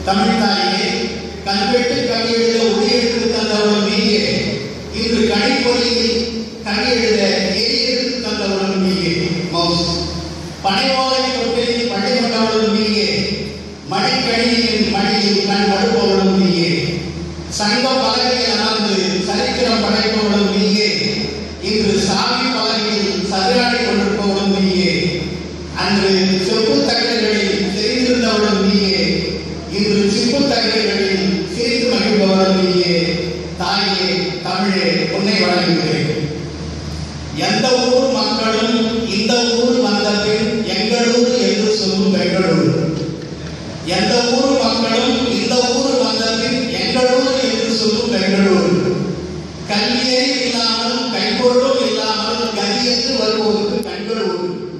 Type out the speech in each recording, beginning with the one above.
தமிழ் தாயே கல்வெட்டு கவியெழுத ஒளியெழுத்து தந்தவளும் நீயே இன்று கணிப்பொறியில் கவியெழுத எரியெழுத்து தந்தவளும் நீயே மவுஸ் பனைவோலை தொட்டிலில் பள்ளி கொண்டவளும் நீயே மணிக்கணியின் மணியில் கண் மடுப்பவளும் நீயே சங்க பலகையில் அமர்ந்து சரித்திரம் படைப்பவளும் நீயே இன்று சாமி பலகையில் சதுராடி கொண்டிருப்பவளும் நீயே அன்று செப்பு தகடுகளில் தெரிந்திருந்தவளும் நீயே இன்று சிப்பு தகடுகளில் சிரித்து மகிழ்பவளும் நீயே தாயே தமிழே உன்னை வழங்குகிறேன் எந்த ஊர் மக்களும் இந்த ஊர் வந்த பின் எங்களூர் என்று சொல்லும் பெங்களூர் எந்த ஊர் மக்களும் இந்த ஊர் வந்த பின் எங்களூர் என்று சொல்லும் பெங்களூர் கல்வியே இல்லாமல் கைப்பொருளும் இல்லாமல் கதியென்று வருவோருக்கு கண்களூர்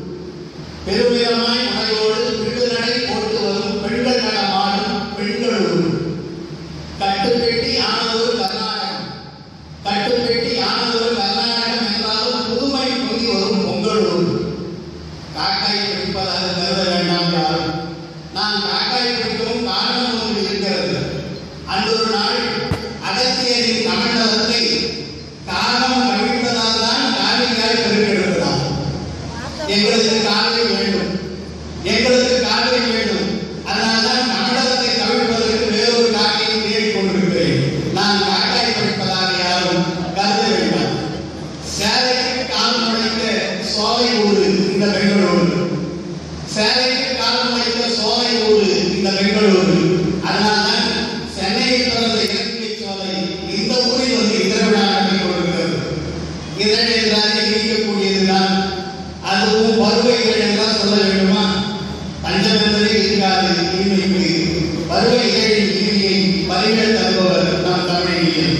பெருமிதமாய் முனையோடு விடுதலை போட்டு வரும் பெண்கள் நலமாடும் பெண்களூர் கட்டுப்பெட்டி ஆனதொரு கர்நாடகம் கட்டுப்பெட்டி ஆனதொரு கர்நாடகம் என்றாலும் புதுமை பொங்கி வரும் பொங்கலூர் காக்காய் பிடிப்பதாக கருத வேண்டாம் யாரும் நான் காக்காய் பிடிக்கவும் காரணம் ஒன்று இருக்கிறது அன்றொரு நாள் அகத்தியரின் தமிழகத்தை காகம் கவிழ்ப்பதால் தான் காவிரியாய் பெருக்கெடுக்கலாம் எங்களுக்கு காவிரி வேண்டும் எங்களுக்கு காவிரி வேண்டும் அதனால்தான் தமிழகத்தை கவிழ்ப்பதற்கு வேறொரு காக்கையை தேடிக் கொண்டிருக்கிறேன் நான் காக்காய் படிப்பதாக யாரும் கருத வேண்டாம் சேலைக்கு கால் முளைத்த சோலை ஊரு இந்த பெங்களூரு சேலைக்கு கால் முளைத்த சோலை ஊரு இந்த பெங்களூரு அதனால்தான் சென்னையில் பிறந்த இலக்கிய சோலை இந்த ஊரில் வந்து இதர விழா நடத்தி கொண்டிருக்கிறது இதழ் என்றாலே இருக்கக்கூடியதுதான் அதுவும் பருவ இதழ் என்றால் சொல்ல வேண்டுமா பஞ்சம் என்பதே இருக்காது இனிமைக்கு பருவ இதழின் இனிமையை பரிகள் தருபவர் நம் தமிழில்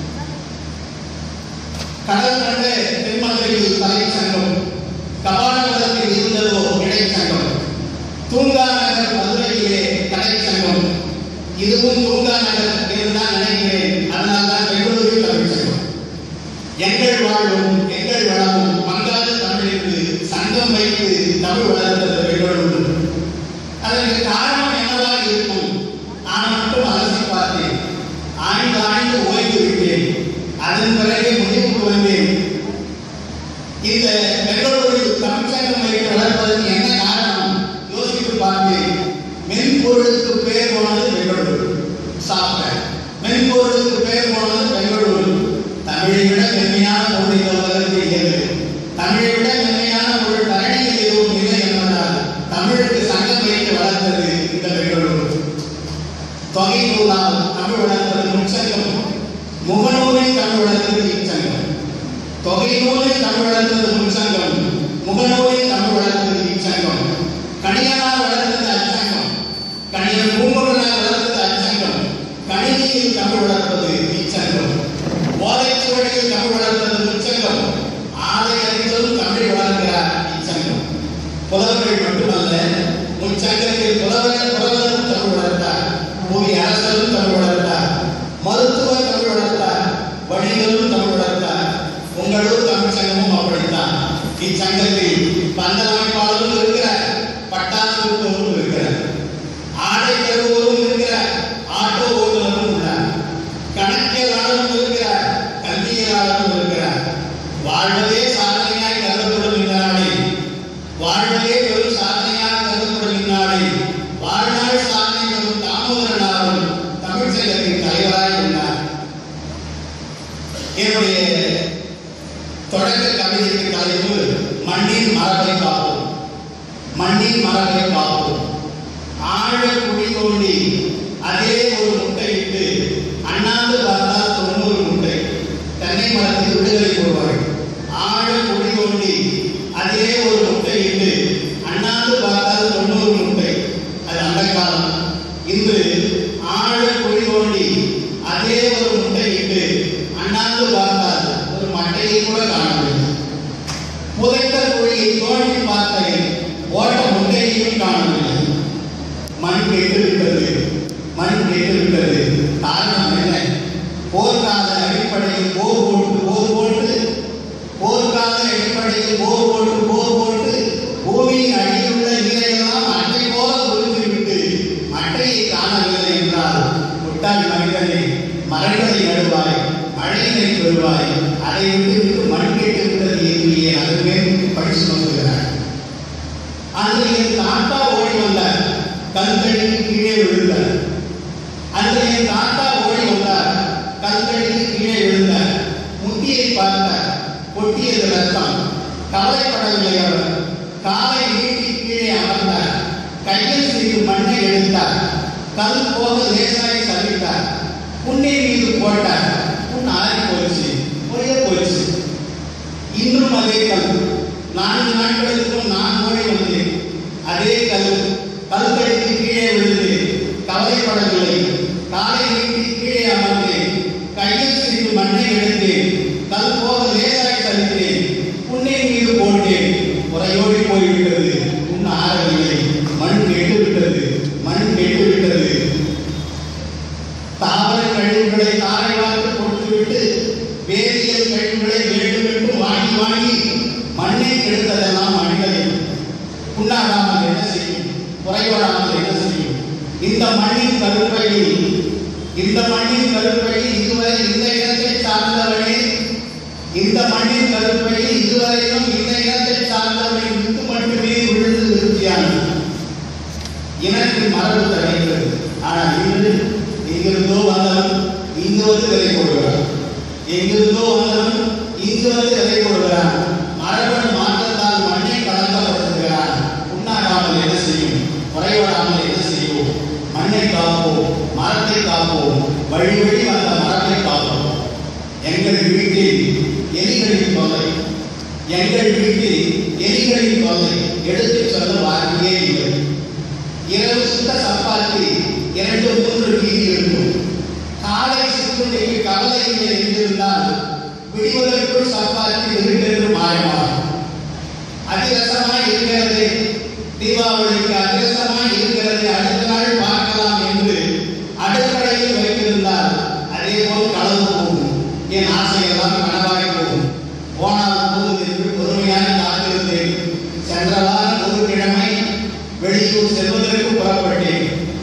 கடல் கண்ட தென்மதுரையில் தலை சங்கம் கபாலபுரத்தில் இருந்ததோ இடை சங்கம் தூங்கா நகர் மதுரையிலே கடை சங்கம் இதுவும் தூங்கா நகர் என்று தான் நினைக்கிறேன் அதனால்தான் பெங்களூரில் தமிழ் சங்கம் எங்கள் வாழ்வும் எங்கள் வளமும் பங்காத தமிழுக்கு சங்கம் வைத்து தமிழ் வளர்ந்தது பெங்களூர் அதற்கு காரணம் என்னவாக இருக்கும் நான் மட்டும் அலசி பார்த்தேன் ஆய்ந்து ஆய்ந்து ஓய்ந்து விட்டேன் அதன் பிறகு முடிவுக்கு வந்தேன் இந்த பெங்களூரில் தமிழ்ச்சங்கம் வைத்து வளர்ப்பதற்கு என்ன காரணம் யோசித்து பார்த்தேன் மென்பொருளுக்கு பேர் போனது பெங்களூர் சாப்பிட்டேன் மென்பொருளுக்கு பேர் போனது பெங்களூர் தமிழை விட மென்மையான பொருள் இந்த உலகத்தில் இல்லை தமிழை விட மென்மையான பொருள் தரணியில் எதுவும் இல்லை என்பதால் தமிழுக்கு சங்கம் வைத்து வளர்ந்தது இந்த பெங்களூர் தொகை நூலால் தமிழ் வளர்ந்தது முச்சங்கம் முகநூலில் தமிழ் வளர்ந்தது இச்சங்கம் தொகை நூலில் தமிழ் வளர்ந்தது முச்சங்கம் முகநூலில் தமிழ் வளர்ந்தது இச்சங்கம் கணியனால் வளர்ந்தது அச்சங்கம் கணியன் பூங்குழலால் வளர்ந்தது அச்சங்கம் கணினியில் தமிழ் வளர்ப்பது இச்சங்கம் ஓலைச்சுவடியில் தமிழ் வளர்ந்தது முச்சங்கம் ஆலை அறிந்ததும் தமிழ் வளர்க்கிறார் இச்சங்கம் புலவர்கள் மட்டுமல்ல முச்சங்கத்தில் புலவர் புலவரும் தமிழ் வளர்த்தார் புவி அரசரும் தமிழ் வளர்த்தார் மருத்துவர் தமிழ் வளர்த்தார் வணிகரும் தமிழ் வளர்த்தார் உங்களூர் தமிழ் சங்கமும் அப்படித்தான் இச்சங்கத்தில் பந்தல் அமைப்பாளரும் இருக்கிறார் பட்டாசு விற்பவரும் இருக்கிறார் ஆடை தருவோரும் இருக்கிறார் ஆட்டோ ஓட்டுநரும் உள்ளார் கணக்கியலாளரும் இருக்கிறார் கல்வியலாளரும் இருக்கிறார் வாழ்வதே சாதனையாய் கருதப்படும் இந்த நாளில் வாழ்வதே பெரும் சாதனையாக கருதப்படும் இந்நாளில் வாழ்நாள் சாதனை பெறும் தாமோதரனாரும் தமிழ் சங்கத்தின் தலைவராய் உள்ளார் என்னுடைய தொடக்க கவிதைக்கு தலைப்பு மண்ணின் மரபை காப்போம் மண்ணின் மரபை காப்போம் ஆழ குழி தோண்டி அதே ஒரு முட்டையிட்டு அண்ணாந்து பார்த்தால் தொண்ணூறு முட்டை தென்னை மரத்தில் விடுதலை போடுவார்கள் ஆழ குழி தோண்டி அதே ஒரு முட்டையிட்டு அண்ணாந்து பார்த்தால் தொண்ணூறு முட்டை அது அந்த காலம் இன்று ஆழ குழி தோண்டி அதே ஒரு முட்டையிட்டு அண்ணாந்து பார்த்தால் ஒரு மட்டையை கூட காணவில்லை புதைத்த குழியை தோண்டி பார்த்தேன் ஓட்ட முட்டையையும் காணவில்லை மண் கேட்டுவிட்டது மண் கேட்டுவிட்டது காரணம் என்ன போர்க்கால அடிப்படையில் போர் போட்டு போர் போட்டு போர்க்கால அடிப்படையில் போர் போட்டு போர் போட்டு பூமியின் அடியில் உள்ள நீரையெல்லாம் அட்டை போல உறிஞ்சிவிட்டு மட்டையை காணவில்லை முட்டாள் மனிதனே மரங்களை நடுவாய் மழையினை பெறுவாய் அதை விட்டு விட்டு மண் கேட்டு விட்டது என்று அதுவே படிச்சு வந்துகிறார் அன்று என் தாத்தா ஓடி வந்தார் கல்கடிக்கு கீழே விழுந்தார் அன்று என் தாத்தா ஓடி வந்தார் கல்கடிக்கு கீழே விழுந்தார் முட்டியை பார்த்தார் கொட்டியது ரத்தம் கவலைப்படவில்லை அவர் காலை நீட்டி கீழே அமர்ந்தார் கையில் சிறிது மண்ணை எடுத்தார் கல் போக லேசாய் தள்ளிட்டார் புண்ணை மீது போட்டார் புண் ஆறி போச்சு ஒரே போச்சு இன்றும் அதே கல் நான்கு நாட்களுக்கு முன் நான் ஓடி வந்தேன் அதே கல் கல்கடிக்கு கீழே விழுந்து கவலைப்படவில்லை காலை நீட்டி கீழே அமர்ந்தேன் கையில் சிறிது மண்ணை எடுத்தேன் கல் போக லேசாய் தள்ளித்தேன் புண்ணை மீது போட்டேன் உரையோடி போய்விட்டது புண் ஆறவில்லை மண் கெட்டு விட்டது மண் கெட்டு விட்டது தாவர கழிவுகளை தாரை வார்த்து கொடுத்துவிட்டு வேதியியல் கழிவுகளை வேண்டுமென்று வாங்கி வாங்கி மண்ணை கெடுத்ததெல்லாம் மனிதனை புண்ணாகாமல் என்ன செய்யும் குறைவராமல் என்ன செய்யும் இந்த மண்ணின் கருப்பையில் இந்த மண்ணின் கருப்பையில் இதுவரை இந்த இடத்தை சார்ந்தவனே இந்த மண்ணின் கருப்பையில் இதுவரையிலும் இந்த இடத்தை சார்ந்தவனை விட்டு மட்டுமே விழுந்து விருத்தியானது இனத்தின் மரபு தடைகிறது ஆனால் இன்று எங்கிருந்தோ வந்தவன் இங்கு வந்து விலை போடுகிறான் எங்கிருந்தோ வந்தவன் இங்கு வந்து விலை போடுகிறான் மரபணு மாற்றத்தால் மண்ணை கலக்கப்படுத்துகிறான் உண்ணாகாமல் என்ன செய்யும் குறைவடாமல் என்ன செய்வோம் மண்ணை காப்போம் மரத்தை காப்போம் வழி வழி வந்த மரத்தை காப்போம் எங்கள் வீட்டில் எலிகளின் தொல்லை எங்கள் வீட்டில் எலிகளின் தொல்லை எடுத்துச் சொல்ல வார்த்தையே இல்லை இரவு சுத்த சப்பாத்தி இரண்டு மூன்று மீதி இருக்கும் காலை சிற்றுண்டிக்கு கவலை இல்லை என்றிருந்தால் விடுவதற்குள் சப்பாத்தி விருட்டென்று மாயமாகும் அதிரசமாய் இருக்கிறது தீபாவளிக்கு அதிரசமாய் இருக்கிறது அடுத்த நாள் பார்க்கலாம் என்று அடுக்கடையில் வைத்திருந்தால் அதே போல் களவு போகும் என் ஆசையெல்லாம் கனவாய் போகும் போனால் போகுது என்று பொறுமையாக காத்திருந்தேன் சென்ற வாரம் ஒரு கிழமை வெளியூர் செல்வதற்கு புறப்பட்டேன்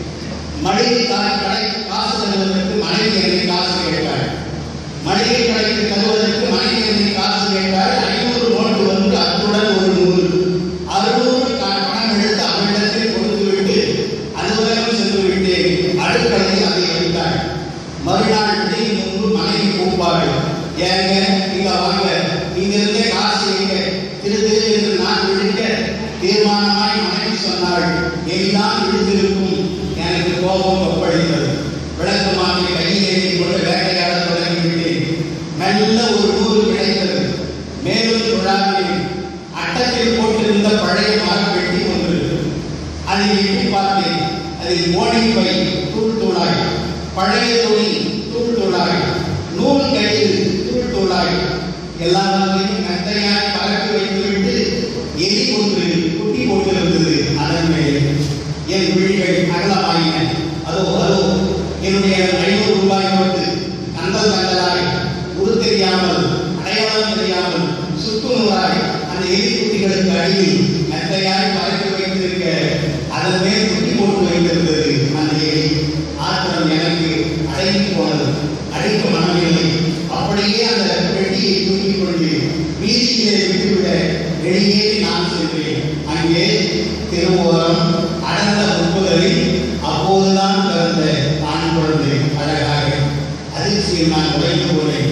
மளிகை கா- கடை காசு தருவதற்கு மனைவி என்னை காசு கேட்டாள் மளிகை கடைக்கு தருவதற்கு மனைவி என்னை காசு கேட்டாள் ஐநூறு நோட்டு வந்து அத்துடன் ஒரு நூறு அறுநூறு க- பணம் எடுத்து அவளிடத்தில் கொடுத்துவிட்டு அலுவலகம் சென்று விட்டேன் அடுக்கடையில் அதை வைத்தாள் மறுநாள் விடியும் முன்பு மனைவி கூப்பாடு ஏங்க இங்க வாங்க இங்க இருந்தே காசு எங்க திரு திரு என்று நான் விழிக்க தீர்மானமாய் மனைவி சொன்னாள் எல்லாம் விழுந்திருக்கும் எனக்கு கோபம் கொப்பளித்தது விளக்கு மாற்றி கையில் ஏற்றி கொண்டு வேட்டையாட தொடங்கிவிட்டேன் மெல்ல ஒரு நூறு கிடைத்தது மேலும் விழாவில் அட்டத்தில் போட்டிருந்த பழைய மரம் வெட்டி கொண்டிருந்தது அதை எட்டி பார்த்தேன் அதில் மோடி பை தூள் தூளாய் பழைய துணி தூள் தூளாய் நூல் கயிறு தூள் தூளாய் எல்லாவற்றையும் மெத்தையாய் பறக்க வைத்துவிட்டு எலி ஒன்று குட்டி போட்டிருந்தது அதன் மேலே என் விழிகள் அகலமாயின அதோ அதோ என்னுடைய ஐநூறு ரூபாய் நோட்டு கந்தல் கந்தலாய் உரு தெரியாமல் அடையாளம் தெரியாமல் சுக்குநூறாய் அந்த எலிக்குட்டிகளுக்கு அடியில் மெத்தையாய் பறக்க வைத்திருக்க அதன் மேல் குட்டி போட்டு வைத்திருந்தது அந்த எலி ஆத்திரம் எனக்கு அடங்கி போனது அடிக்க மனமில்லை அப்படியே அந்த பெட்டியை தூக்கிக் கொண்டு வீதியிலே விட்டுவிட வெளியேறி நான் சென்றேன் அங்கே திருவோரம் அடர்ந்த முப்புதலில் அப்போதுதான் பிறந்த ஆண் குழந்தை அழகாக அதிர்ச்சியில் நான் உடைந்து போனேன்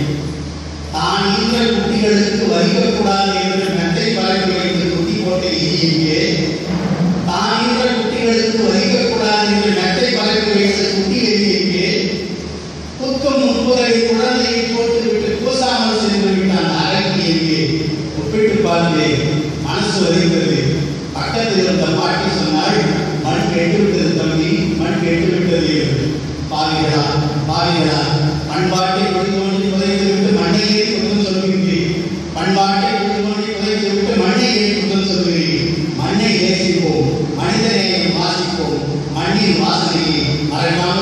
தான் ஈன்ற குட்டிகளுக்கு வைக்கக்கூடாது என்று மெத்தை பறக்க வைத்து குட்டி போட்ட எலி எங்கே தான் ஈன்ற குட்டிகளுக்கு வைக்கக்கூடாது என்று மெத்தை பறக்க வைத்த குட்டி எலி எங்கே புத்தும் முன்புரை குழந்தையை போட்டுவிட்டு கூசாமல் சென்று விட்டான் அரக்கி எங்கே ஒப்பிட்டு பார்த்தேன் மனசு வருகிறது பக்கத்தில் இருந்த பாட்டி சொன்னாள் மண் கெட்டு விட்டது தம்பி மண் கெட்டு விட்டது என்று பாவிகளா பாவிகளா பண்பாட்டை குடிதோண்டி புதைத்து விட்டு மண்ணையே குற்றம் சொல்கிறீர்கள் பண்பாட்டை குடிதோண்டி புதைத்து விட்டு மண்ணையே குற்றம் சொல்கிறீர்கள் மண்ணை நேசிப்போம் மனிதநேயம் வாசிப்போம் மண்ணின் வாசனையை மறக்காமல்